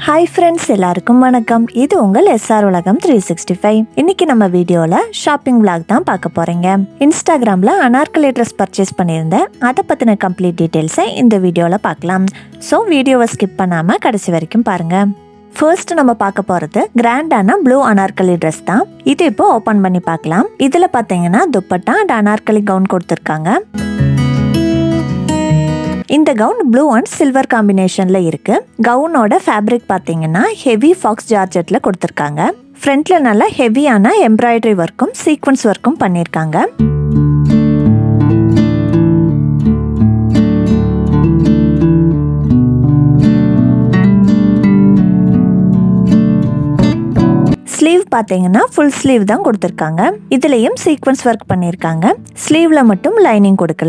hi friends எல்லாருக்கும் வணக்கம் இது உங்கள் எஸ்ஆர் உலகம் த்ரீ சிக்ஸ்டி ஃபைவ் இன்னைக்கு நம்ம வீடியோவில் ஷாப்பிங் vlog தான் பார்க்க போறீங்க இன்ஸ்டாகிராமில் அனார்கலி ட்ரெஸ் பர்ச்சேஸ் பண்ணியிருந்தேன் அதை பற்றின கம்ப்ளீட் டீட்டெயில்ஸை இந்த வீடியோவில் பார்க்கலாம் ஸோ வீடியோவை ஸ்கிப் பண்ணாமல் கடைசி வரைக்கும் பாருங்க ஃபர்ஸ்ட் நம்ம பார்க்க போகிறது கிராண்டான ப்ளூ அனார்கலி ட்ரெஸ் தான் இது இப்போ ஓப்பன் பண்ணி பார்க்கலாம் இதில் பார்த்தீங்கன்னா துப்பட்டா அண்ட் அனார்கலி கவுன் கொடுத்துருக்காங்க இந்த கவுன் ப்ளூ அண்ட் சில்வர் காம்பினேஷன்ல இருக்கு கவுனோட ஃபேப்ரிக் பார்த்தீங்கன்னா ஹெவி ஃபாக்ஸ் ஜார்ஜெட்ல கொடுத்துருக்காங்க ஃப்ரண்ட்ல நல்லா ஹெவியான எம்ப்ராய்டரி ஒர்க்கும் சீக்வன்ஸ் ஒர்க்கும் பண்ணியிருக்காங்க ஸ்லீவ் பார்த்தீங்கன்னா ஃபுல் ஸ்லீவ் தான் கொடுத்துருக்காங்க இதுலேயும் சீக்வன்ஸ் ஒர்க் பண்ணியிருக்காங்க ஸ்லீவ்ல மட்டும் லைனிங் கொடுக்கல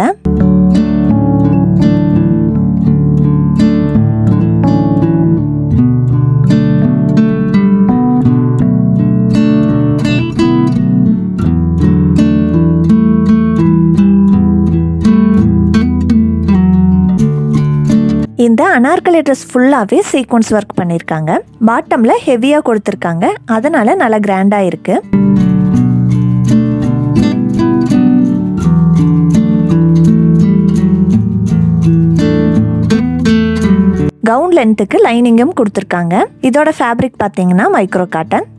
இந்த அனார்கலி ட்ரெஸ் ஃபுல்லாகவே சீக்வன்ஸ் ஒர்க் பண்ணியிருக்காங்க பாட்டமில் ஹெவியாக கொடுத்துருக்காங்க அதனால நல்லா கிராண்டாக இருக்கு கவுன் லென்த்துக்கு லைனிங்கும் கொடுத்துருக்காங்க இதோட ஃபேப்ரிக் பார்த்தீங்கன்னா மைக்ரோ காட்டன்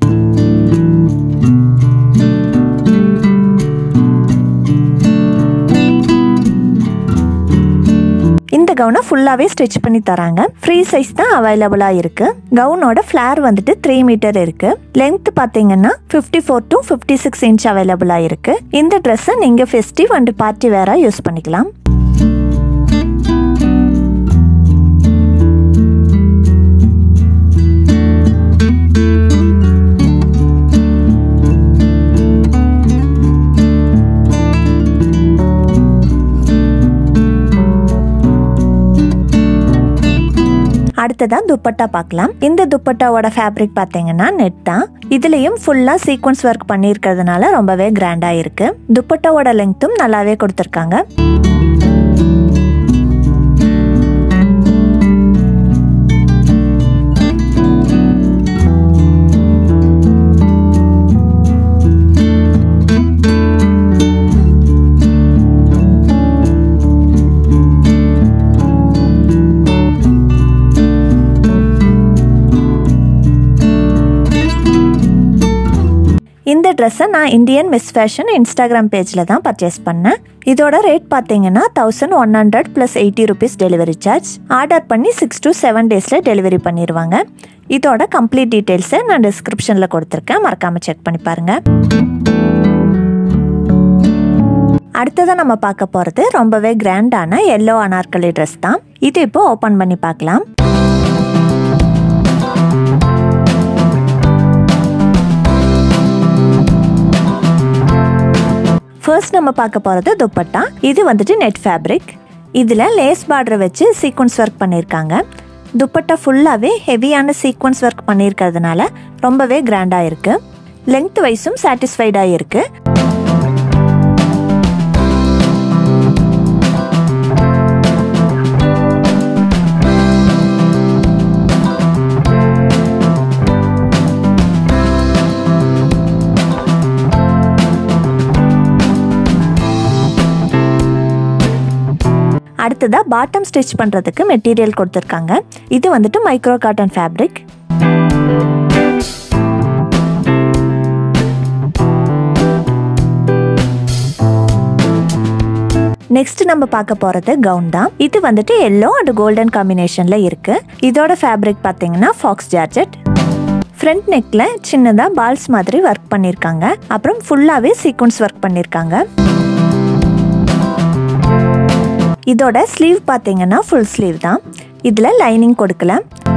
இந்த கவுனை ஃபுல்லாகவே ஸ்டிச் பண்ணி தராங்க ஃப்ரீ சைஸ் தான் அவைலபிளாக இருக்கு கவுனோட ஃப்ளேர் வந்துட்டு த்ரீ மீட்டர் இருக்கு லென்த் பார்த்தீங்கன்னா fifty four to fifty six inch அவைலபிளாக இருக்கு இந்த ட்ரெஸ்ஸை நீங்கள் ஃபெஸ்டிவ் அண்ட் பார்ட்டி வேராக யூஸ் பண்ணிக்கலாம் அடுத்ததா துப்பட்டா பார்க்கலாம் இந்த துப்பட்டாவோட ஃபேப்ரிக் பார்த்தீங்கன்னா நெட் தான் இதுலயும் ஃபுல்லா சீக்வன்ஸ் ஒர்க் பண்ணியிருக்கிறதுனால ரொம்பவே கிராண்டா இருக்கு துப்பட்டாவோட லெங்க்த்தும் நல்லாவே கொடுத்துருக்காங்க இந்த ட்ரெஸ்ஸை நான் இந்தியன் மிஸ் ஃபேஷன் இன்ஸ்டாகிராம் பேஜில் தான் பர்ச்சேஸ் பண்ணேன் இதோட ரேட் பார்த்தீங்கன்னா thousand one hundred plus eighty rupees delivery charge order பண்ணி சிக்ஸ் டு செவன் டேஸில் டெலிவரி பண்ணிடுவாங்க இதோட கம்ப்ளீட் டீட்டெயில்ஸை நான் டிஸ்கிரிப்ஷனில் கொடுத்துருக்கேன் மறக்காமல் செக் பண்ணி பாருங்கள் அடுத்ததான் நம்ம பார்க்க போகிறது ரொம்பவே கிராண்டான எல்லோ அனார்கலி ட்ரெஸ் தான் இது இப்போ ஓப்பன் பண்ணி பார்க்கலாம் ஃபர்ஸ்ட் நம்ம பார்க்க போகிறது துப்பட்டா இது வந்துட்டு நெட் ஃபேப்ரிக் இதில் லேஸ் பார்டரை வச்சு சீக்வன்ஸ் ஒர்க் பண்ணியிருக்காங்க துப்பட்டா ஃபுல்லாகவே ஹெவியான சீக்வன்ஸ் ஒர்க் பண்ணியிருக்கிறதுனால ரொம்பவே கிராண்டாக இருக்குது லென்த் வைஸும் சாட்டிஸ்ஃபைடாக இருக்குது அடுத்ததா பாட்டம் ஸ்டிச் பண்ணுறதுக்கு மெட்டீரியல் கொடுத்துருக்காங்க இது வந்துட்டு மைக்ரோ காட்டன் ஃபேப்ரிக் நெக்ஸ்ட் நம்ம பார்க்க போறது கவுன் தான் இது வந்துட்டு எல்லோ அண்ட் கோல்டன் காம்பினேஷன்ல இருக்கு இதோட ஃபேப்ரிக் பார்த்தீங்கன்னா ஃபாக்ஸ் ஜார்ஜெட் ஃப்ரண்ட் நெக்ல சின்னதா பால்ஸ் மாதிரி ஒர்க் பண்ணியிருக்காங்க அப்புறம் ஃபுல்லாவே சீக்வன்ஸ் ஒர்க் பண்ணியிருக்காங்க இதோட ஸ்லீவ் பார்த்தீங்கன்னா ஃபுல் ஸ்லீவ் தான் இதில் லைனிங் கொடுக்கல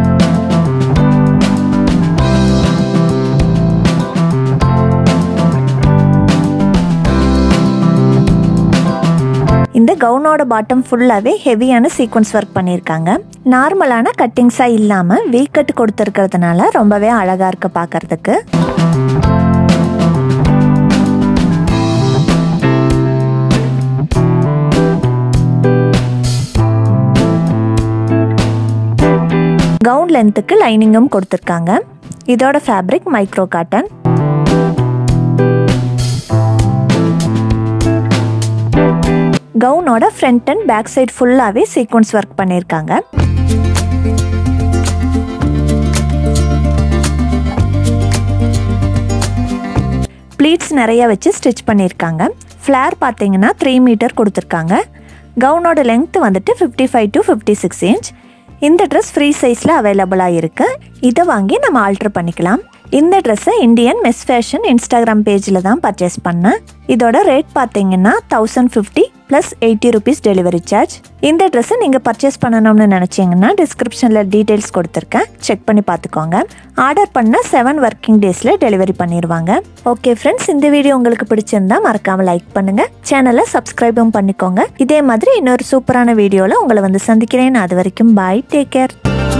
இந்த கவுனோட பாட்டம் ஃபுல்லாகவே ஹெவியான சீக்வன்ஸ் ஒர்க் பண்ணியிருக்காங்க நார்மலான கட்டிங்ஸாக இல்லாமல் வீ கட் கொடுத்துருக்கிறதுனால ரொம்பவே அழகாக இருக்கு பார்க்கறதுக்கு கவுன் லென்த்துக்கு லைனிங்கும் கொடுத்துருக்காங்க இதோட ஃபேப்ரிக் மைக்ரோ காட்டன் கவுனோட ஃப்ரண்ட் அண்ட் பேக் சைடு ஃபுல்லாகவே சீக்வன்ஸ் ஒர்க் பண்ணியிருக்காங்க ப்ளீட்ஸ் நிறைய வச்சு ஸ்டிச் பண்ணியிருக்காங்க ஃப்ளேர் பார்த்தீங்கன்னா த்ரீ மீட்டர் கொடுத்துருக்காங்க கவுனோட லென்த் வந்துட்டு fifty five to fifty six inch இந்த ட்ரெஸ் ஃப்ரீ சைஸில் அவைலபிளாக இருக்குது இதை வாங்கி நம்ம ஆல்ட்ரு பண்ணிக்கலாம் இந்த ட்ரெஸ்ஸை இந்தியன் மெஸ் ஃபேஷன் இன்ஸ்டாகிராம் பேஜில் தான் பர்ச்சேஸ் பண்ணேன் இதோட ரேட் பார்த்தீங்கன்னா thousand fifty plus eighty rupees delivery charge இந்த ட்ரெஸ்ஸை நீங்கள் பர்ச்சேஸ் பண்ணணும்னு நினச்சிங்கன்னா டிஸ்கிரிப்ஷனில் டீட்டெயில்ஸ் கொடுத்துருக்கேன் செக் பண்ணி பார்த்துக்கோங்க ஆர்டர் பண்ண செவன் ஒர்க்கிங் டேஸில் டெலிவரி பண்ணிடுவாங்க ஓகே ஃப்ரெண்ட்ஸ் இந்த வீடியோ உங்களுக்கு பிடிச்சிருந்தா மறக்காமல் லைக் பண்ணுங்கள் சேனலை சப்ஸ்கிரைபும் பண்ணிக்கோங்க இதே மாதிரி இன்னொரு சூப்பரான வீடியோவில் உங்களை வந்து சந்திக்கிறேன் அது வரைக்கும் பாய் டேக் கேர்